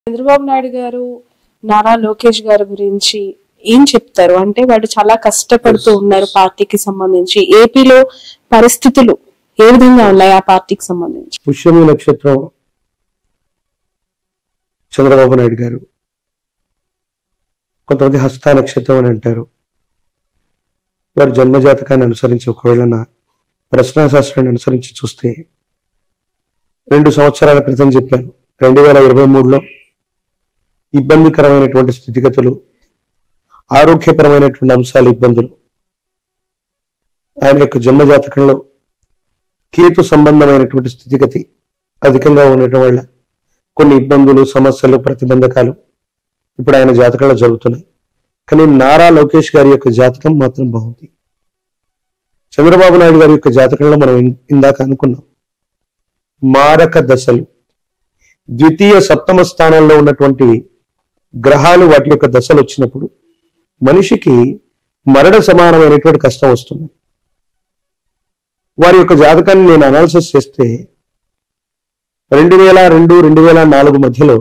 చంద్రబాబు నాయుడు గారు నారా లోకేష్ గారి గురించి ఏం చెప్తారు అంటే వాళ్ళు చాలా కష్టపడుతూ ఉన్నారు పార్టీకి సంబంధించి ఏపీలో పరిస్థితులు ఏ విధంగా ఉన్నాయి ఆ పార్టీకి సంబంధించి పుష్యమి నక్షత్రం చంద్రబాబు నాయుడు గారు కొంతమంది హస్త నక్షత్రం అని అంటారు వారి జన్మజాతకాన్ని అనుసరించి ఒకవేళ నా ప్రశ్నాశాస్త్రాన్ని అనుసరించి చూస్తే రెండు సంవత్సరాల క్రితం చెప్పాను రెండు వేల ఇరవై మూడులో ఇబ్బందికరమైనటువంటి స్థితిగతులు ఆరోగ్యపరమైనటువంటి అంశాలు ఇబ్బందులు ఆయన యొక్క జన్మజాతకంలో కేతు సంబంధమైనటువంటి స్థితిగతి అధికంగా ఉండటం వల్ల కొన్ని ఇబ్బందులు సమస్యలు ప్రతిబంధకాలు ఇప్పుడు ఆయన జాతకంలో జరుగుతున్నాయి కానీ నారా లోకేష్ గారి యొక్క జాతకం మాత్రం బాగుంది చంద్రబాబు నాయుడు గారి యొక్క జాతకంలో మనం ఇన్- ఇందాక అనుకున్నాం మారక దశలు ద్వితీయ సప్తమ స్థానంలో ఉన్నటువంటి గ్రహాలు వాటి యొక్క దశలు వచ్చినప్పుడు మనిషికి మరణ సమానమైనటువంటి కష్టం వస్తుంది వారి యొక్క జాతకాన్ని నేను అనాలిసిస్ చేస్తే రెండు వేల రెండు రెండు వేల నాలుగు మధ్యలో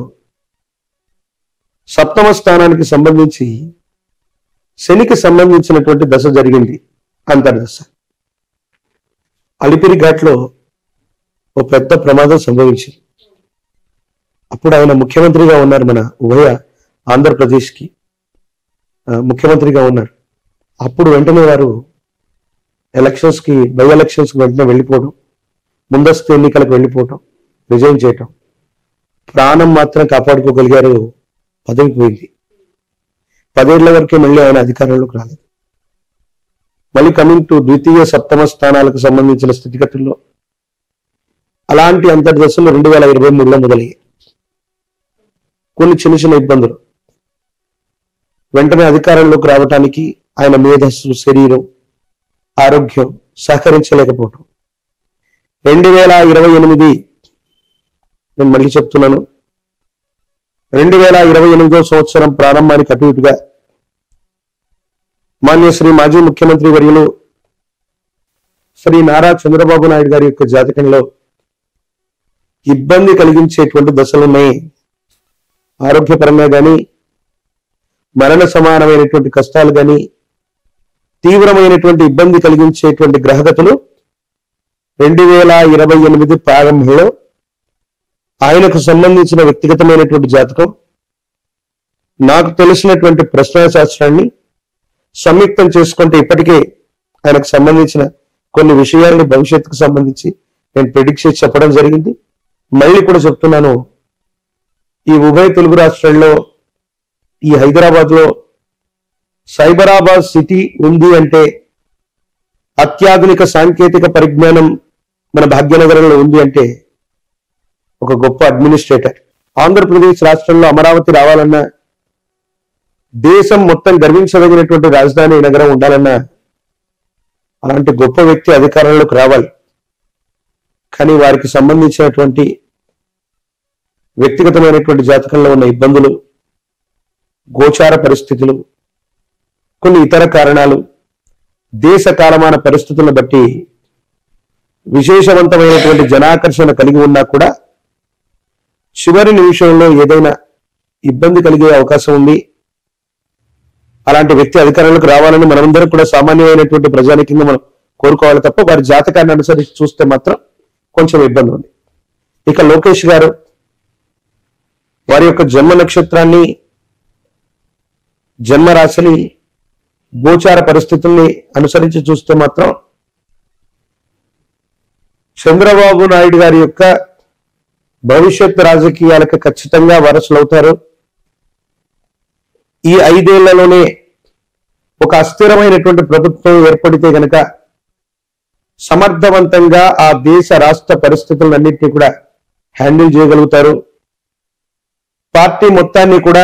సప్తమ స్థానానికి సంబంధించి శనికి సంబంధించినటువంటి దశ జరిగింది అంతర్దశ అలిపిరి ఘాట్లో ఓ పెద్ద ప్రమాదం సంభవించింది అప్పుడు ఆయన ముఖ్యమంత్రిగా ఉన్నారు మన ఉభయ ఆంధ్రప్రదేశ్కి ఆ, ముఖ్యమంత్రిగా ఉన్నారు అప్పుడు వెంటనే వారు ఎలక్షన్స్ కి బై ఎలక్షన్స్ కి వెంటనే వెళ్ళిపోవడం ముందస్తు ఎన్నికలకు వెళ్ళిపోవటం రిజైన్ చేయటం ప్రాణం మాత్రం కాపాడుకోగలిగారు పదవి పోయింది పదేళ్ల వరకే మళ్ళీ ఆయన అధికారంలోకి రాలేదు మళ్ళీ కమింగ్ టు ద్వితీయ సప్తమ స్థానాలకు సంబంధించిన స్థితిగతుల్లో అలాంటి అంతర్దశలు రెండు వేల ఇరవై మూడులో మొదలయ్యాయి కొన్ని చిన్న చిన్న ఇబ్బందులు వెంటనే అధికారంలోకి రావటానికి ఆయన మేధస్సు శరీరం ఆరోగ్యం సహకరించలేకపోవటం రెండు వేల ఇరవై ఎనిమిది నేను మళ్ళీ చెప్తున్నాను రెండు వేల ఇరవై ఎనిమిదో సంవత్సరం ప్రారంభానికి అటు ఇటుగా మాన్య శ్రీ మాజీ ముఖ్యమంత్రి వర్యులు శ్రీ నారా చంద్రబాబు నాయుడు గారి యొక్క జాతకంలో ఇబ్బంది కలిగించేటువంటి దశలు ఉన్నాయి ఆరోగ్యపరంగా కానీ మరణ సమానమైనటువంటి కష్టాలు కానీ తీవ్రమైనటువంటి ఇబ్బంది కలిగించేటువంటి గ్రహగతులు రెండు వేల ఇరవై ఎనిమిది ప్రారంభంలో ఆయనకు సంబంధించిన వ్యక్తిగతమైనటువంటి జాతకం నాకు తెలిసినటువంటి ప్రశ్న శాస్త్రాన్ని సంయుక్తం చేసుకుంటే ఇప్పటికే ఆయనకు సంబంధించిన కొన్ని విషయాల్ని భవిష్యత్తుకు సంబంధించి నేను ప్రిడిక్ట్ చేసి చెప్పడం జరిగింది మళ్ళీ కూడా చెప్తున్నాను ఈ ఉభయ తెలుగు రాష్ట్రాల్లో ఈ హైదరాబాద్ లో సైబరాబాద్ సిటీ ఉంది అంటే అత్యాధునిక సాంకేతిక పరిజ్ఞానం మన భాగ్యనగరంలో ఉంది అంటే ఒక గొప్ప అడ్మినిస్ట్రేటర్ ఆంధ్రప్రదేశ్ రాష్ట్రంలో అమరావతి రావాలన్నా దేశం మొత్తం గర్వించదగినటువంటి రాజధాని నగరం ఉండాలన్నా అలాంటి గొప్ప వ్యక్తి అధికారంలోకి రావాలి కానీ వారికి సంబంధించినటువంటి వ్యక్తిగతమైనటువంటి జాతకంలో ఉన్న ఇబ్బందులు గోచార పరిస్థితులు కొన్ని ఇతర కారణాలు దేశ కాలమాన పరిస్థితులను బట్టి విశేషవంతమైనటువంటి జనాకర్షణ కలిగి ఉన్నా కూడా చివరి నిమిషంలో ఏదైనా ఇబ్బంది కలిగే అవకాశం ఉంది అలాంటి వ్యక్తి అధికారంలోకి రావాలని మనమందరం కూడా సామాన్యమైనటువంటి ప్రజానికంగా మనం కోరుకోవాలి తప్ప వారి జాతకాన్ని అనుసరించి చూస్తే మాత్రం కొంచెం ఇబ్బంది ఉంది ఇక లోకేష్ గారు వారి యొక్క జన్మ నక్షత్రాన్ని జన్మ రాశిని గోచార పరిస్థితుల్ని అనుసరించి చూస్తే మాత్రం చంద్రబాబు నాయుడు గారి యొక్క భవిష్యత్ రాజకీయాలకు ఖచ్చితంగా వారసులు అవుతారు ఈ ఐదేళ్లలోనే ఒక అస్థిరమైనటువంటి ప్రభుత్వం ఏర్పడితే గనక సమర్థవంతంగా ఆ దేశ రాష్ట్ర పరిస్థితులన్నింటినీ కూడా హ్యాండిల్ చేయగలుగుతారు పార్టీ మొత్తాన్ని కూడా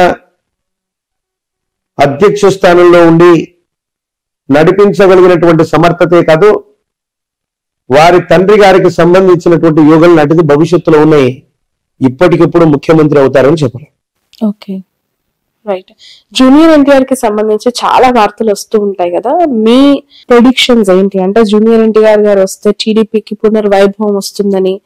అధ్యక్ష స్థానంలో ఉండి నడిపించగలిగినటువంటి సమర్థతే కాదు వారి తండ్రి గారికి సంబంధించినటువంటి యోగం నాటిది భవిష్యత్తులో ఉన్నాయి ఇప్పటికిప్పుడు ముఖ్యమంత్రి అవుతారని చెప్పారు ఓకే రైట్ జూనియర్ ఎన్టీఆర్ కి సంబంధించి చాలా వార్తలు వస్తూ ఉంటాయి కదా మీ ప్రొడిక్షన్స్ ఏంటి అంటే జూనియర్ ఎన్టీఆర్ గారు వస్తే టీడీపీకి పునర్వైభవం వస్తుందని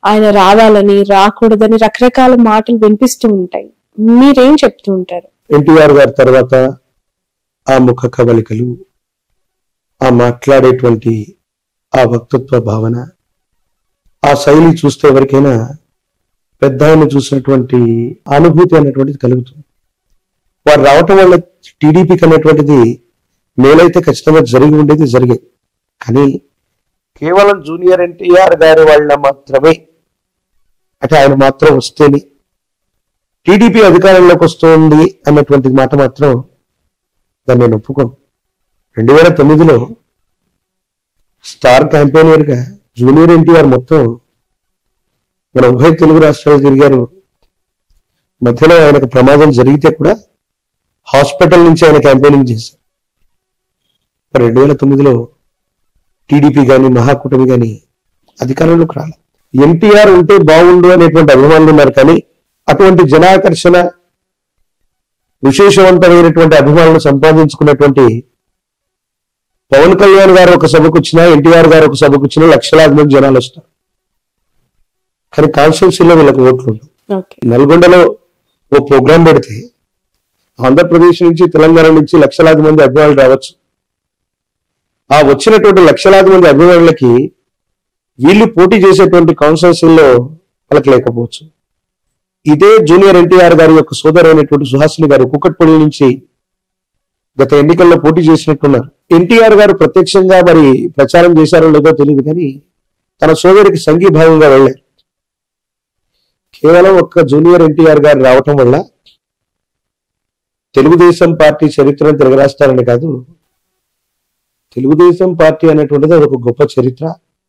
ఆయన రావాలని రాకూడదని రకరకాల మాటలు వినిపిస్తూ ఉంటాయి మీరేం చెప్తూ ఉంటారు ఎన్టీఆర్ గారి తర్వాత ఆ ముఖ కవలికలు ఆ మాట్లాడేటువంటి ఆ వక్తృత్వ భావన ఆ శైలి చూస్తే ఎవరికైనా పెద్ద ఆయన చూసినటువంటి అనుభూతి అనేటువంటిది కలుగుతుంది వారు రావటం వల్ల టీడీపీకి అనేటువంటిది మేలైతే ఖచ్చితంగా జరిగి ఉండేది జరిగేది కానీ కేవలం జూనియర్ ఎన్టీఆర్ గారి వాళ్ళ మాత్రమే అంటే ఆయన మాత్రం వస్తేనే టీడీపీ అధికారంలోకి వస్తుంది అన్నటువంటి మాట మాత్రం దాన్ని నేను ఒప్పుకోను రెండు వేల తొమ్మిదిలో స్టార్ క్యాంపెయినర్ గా జూనియర్ ఎన్టీఆర్ మొత్తం మన ఉభయ తెలుగు రాష్ట్రాలు తిరిగారు మధ్యలో ఆయనకు ప్రమాదం జరిగితే కూడా హాస్పిటల్ నుంచి ఆయన క్యాంపెయినింగ్ చేశారు మరి రెండు వేల తొమ్మిదిలో టీడీపీ కానీ మహాకూటమి కానీ అధికారంలోకి రాలి ఎన్టీఆర్ ఉంటే బాగుండు అనేటువంటి అభిమానులు ఉన్నారు కానీ అటువంటి జనాకర్షణ విశేషవంతమైనటువంటి అభిమానులు సంపాదించుకున్నటువంటి పవన్ కళ్యాణ్ గారు ఒక సభకు వచ్చినా ఎన్టీఆర్ గారు ఒక సభకు వచ్చినా లక్షలాది మంది జనాలు వస్తారు కానీ కాన్స్టిట్యూన్సీలో వీళ్ళకి ఓట్లు ఉండవు ఓకే నల్గొండలో ఓ ప్రోగ్రాం పెడితే ఆంధ్రప్రదేశ్ నుంచి తెలంగాణ నుంచి లక్షలాది మంది అభిమానులు రావచ్చు ఆ వచ్చినటువంటి లక్షలాది మంది అభిమానులకి వీళ్ళు పోటీ చేసేటువంటి కాన్స్టిట్యూన్సీల్లో వాళ్ళకి లేకపోవచ్చు ఇదే జూనియర్ ఎన్టీఆర్ గారి యొక్క సోదరైనటువంటి సుహాసిని గారు కుక్కట్పల్లి నుంచి గత ఎన్నికల్లో పోటీ చేసినట్టున్నారు ఎన్టీఆర్ గారు ప్రత్యక్షంగా మరి ప్రచారం చేశారో లేదో తెలియదు కానీ తన సోదరికి సంఘీభావంగా వెళ్ళారు కేవలం ఒక్క జూనియర్ ఎన్టీఆర్ గారు రావటం వల్ల తెలుగుదేశం పార్టీ చరిత్రను తిరగరాస్తారని కాదు తెలుగుదేశం పార్టీ అనేటువంటిది అది ఒక గొప్ప చరిత్ర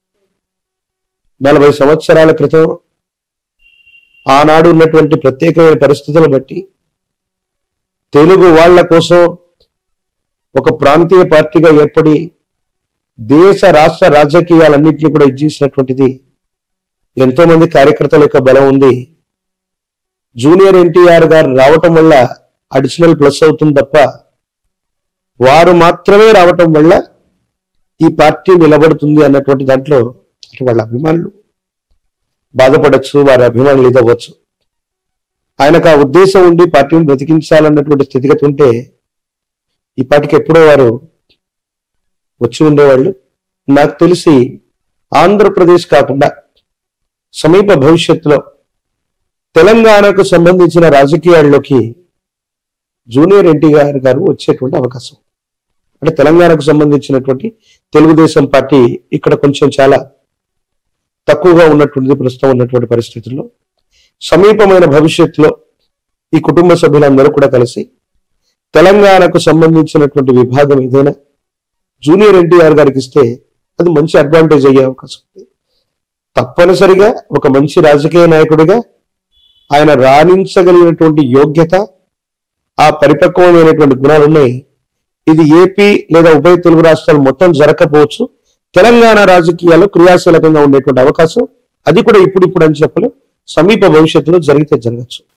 నలభై సంవత్సరాల క్రితం ఆనాడు ఉన్నటువంటి ప్రత్యేకమైన పరిస్థితులను బట్టి తెలుగు వాళ్ళ కోసం ఒక ప్రాంతీయ పార్టీగా ఏర్పడి దేశ రాష్ట్ర రాజకీయాలన్నింటినీ కూడా ఇచ్చేసినటువంటిది ఎంతో మంది కార్యకర్తల యొక్క బలం ఉంది జూనియర్ ఎన్టీఆర్ గారు రావటం వల్ల అడిషనల్ ప్లస్ అవుతుంది తప్ప వారు మాత్రమే రావటం వల్ల ఈ పార్టీ నిలబడుతుంది అన్నటువంటి దాంట్లో అంటే వాళ్ళ అభిమానులు బాధపడచ్చు వారి అభిమానులు ఇదవ్వచ్చు ఆయనకు ఆ ఉద్దేశం ఉండి పార్టీని బ్రతికించాలన్నటువంటి స్థితిగతి ఉంటే ఈ పార్టీకి ఎప్పుడో వారు వచ్చి ఉండేవాళ్ళు నాకు తెలిసి ఆంధ్రప్రదేశ్ కాకుండా సమీప భవిష్యత్తులో తెలంగాణకు సంబంధించిన రాజకీయాల్లోకి జూనియర్ ఎన్టీఆర్ గారు వచ్చేటువంటి అవకాశం అంటే తెలంగాణకు సంబంధించినటువంటి తెలుగుదేశం పార్టీ ఇక్కడ కొంచెం చాలా తక్కువగా ఉన్నటువంటిది ప్రస్తుతం ఉన్నటువంటి పరిస్థితుల్లో సమీపమైన భవిష్యత్తులో ఈ కుటుంబ సభ్యులందరూ కూడా కలిసి తెలంగాణకు సంబంధించినటువంటి విభాగం ఏదైనా జూనియర్ ఎన్టీఆర్ గారికి ఇస్తే అది మంచి అడ్వాంటేజ్ అయ్యే అవకాశం ఉంది తప్పనిసరిగా ఒక మంచి రాజకీయ నాయకుడిగా ఆయన రాణించగలిగినటువంటి యోగ్యత ఆ పరిపక్వమైనటువంటి గుణాలు ఉన్నాయి ఇది ఏపీ లేదా ఉభయ తెలుగు రాష్ట్రాలు మొత్తం జరగకపోవచ్చు తెలంగాణ రాజకీయాల్లో క్రియాశీలకంగా ఉండేటువంటి అవకాశం అది కూడా ఇప్పుడు ఇప్పుడు అని చెప్పలేం సమీప భవిష్యత్తులో జరిగితే జరగచ్చు